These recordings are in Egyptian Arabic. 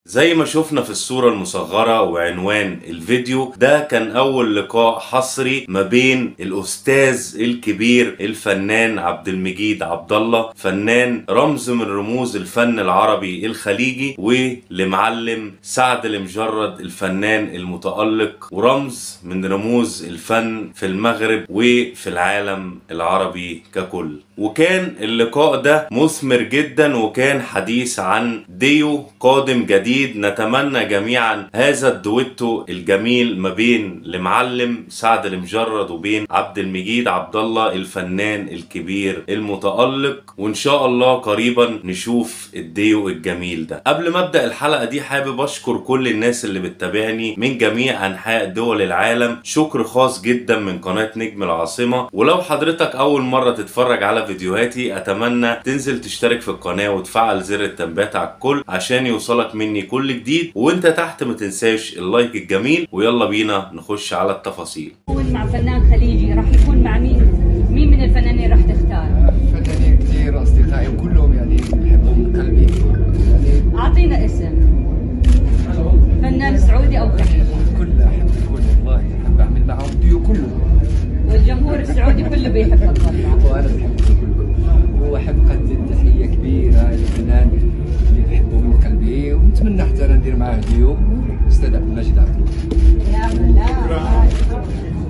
زي ما شفنا في الصورة المصغرة وعنوان الفيديو ده كان أول لقاء حصري ما بين الأستاذ الكبير الفنان عبد المجيد عبد الله فنان رمز من رموز الفن العربي الخليجي ولمعلم سعد المجرد الفنان المتألق ورمز من رموز الفن في المغرب وفي العالم العربي ككل وكان اللقاء ده مثمر جدا وكان حديث عن ديو قادم جديد نتمنى جميعا هذا الدويتو الجميل ما بين المعلم سعد المجرد وبين عبد المجيد عبد الله الفنان الكبير المتألق وان شاء الله قريبا نشوف الديو الجميل ده قبل ما ابدا الحلقه دي حابب اشكر كل الناس اللي بتتابعني من جميع انحاء دول العالم شكر خاص جدا من قناه نجم العاصمه ولو حضرتك اول مره تتفرج على فيديوهاتي اتمنى تنزل تشترك في القناه وتفعل زر التنبيهات على الكل عشان يوصلك مني كل جديد وانت تحت ما تنساش اللايك الجميل ويلا بينا نخش على التفاصيل يكون مع فنان خليجي راح يكون مع مين؟ مين من الفنانين راح تختار؟ فنانين كثير اصدقائي وكلهم يعني بحبهم من قلبي يعني اعطينا اسم فنان سعودي او خليجي كلها احب الكل والله احب اعمل معهم ديو كلهم والجمهور السعودي كله بيحبك والله وانا بحب الكل واحب اقدم تحيه كبيره للفنان اللي بحبه من قلبي ونتمنى حتى انا ندير معاه ديو استاذ عبد المجيد عبد الله يا الله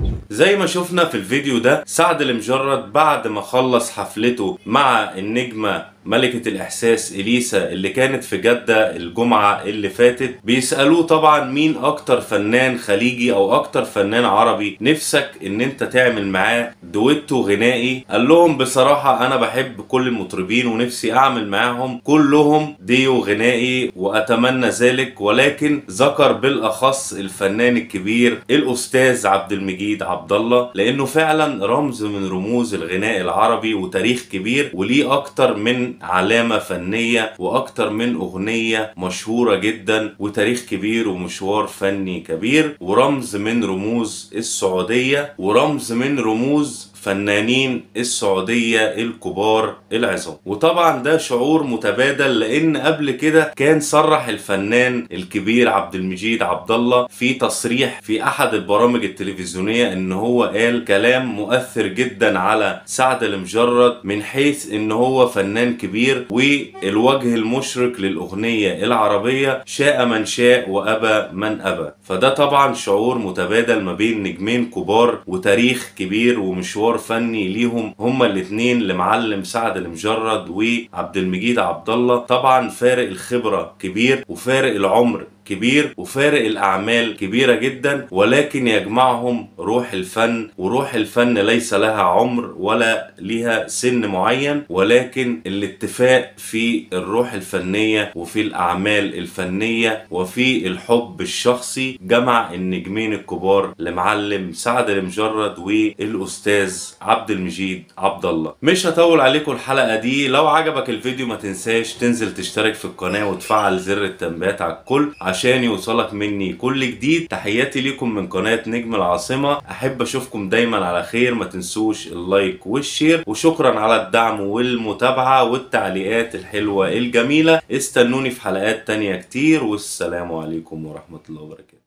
زي ما شفنا في الفيديو ده سعد المجرد بعد ما خلص حفلته مع النجمة ملكة الإحساس إليسا اللي كانت في جدة الجمعة اللي فاتت بيسألوه طبعا مين أكتر فنان خليجي أو أكتر فنان عربي نفسك إن أنت تعمل معاه دويتو غنائي قال لهم بصراحة أنا بحب كل المطربين ونفسي أعمل معاهم كلهم ديو غنائي وأتمنى ذلك ولكن ذكر بالأخص الفنان الكبير الأستاذ عبد المجيد عبد الله لأنه فعلا رمز من رموز الغناء العربي وتاريخ كبير وليه أكتر من علامة فنية وأكتر من أغنية مشهورة جدا وتاريخ كبير ومشوار فني كبير ورمز من رموز السعودية ورمز من رموز فنانين السعودية الكبار العظام وطبعا ده شعور متبادل لان قبل كده كان صرح الفنان الكبير عبد المجيد عبد الله في تصريح في احد البرامج التلفزيونية ان هو قال كلام مؤثر جدا على سعد المجرد من حيث ان هو فنان كبير والوجه المشرق للاغنية العربية شاء من شاء وابى من ابى فده طبعا شعور متبادل ما بين نجمين كبار وتاريخ كبير ومشوار فني ليهم هما الاثنين لمعلم سعد المجرد وعبد المجيد عبد الله طبعا فارق الخبرة كبير وفارق العمر كبير وفارق الأعمال كبيرة جدا ولكن يجمعهم روح الفن وروح الفن ليس لها عمر ولا لها سن معين ولكن الاتفاق في الروح الفنية وفي الأعمال الفنية وفي الحب الشخصي جمع النجمين الكبار لمعلم سعد المجرد والأستاذ عبد المجيد عبد الله مش هطول عليكم الحلقة دي لو عجبك الفيديو ما تنساش تنزل تشترك في القناة وتفعل زر التنبيهات على الكل عشان يوصلك مني كل جديد تحياتي ليكم من قناة نجم العاصمة احب اشوفكم دايما على خير ما تنسوش اللايك والشير وشكرا على الدعم والمتابعة والتعليقات الحلوة الجميلة استنوني في حلقات تانية كتير والسلام عليكم ورحمة الله وبركاته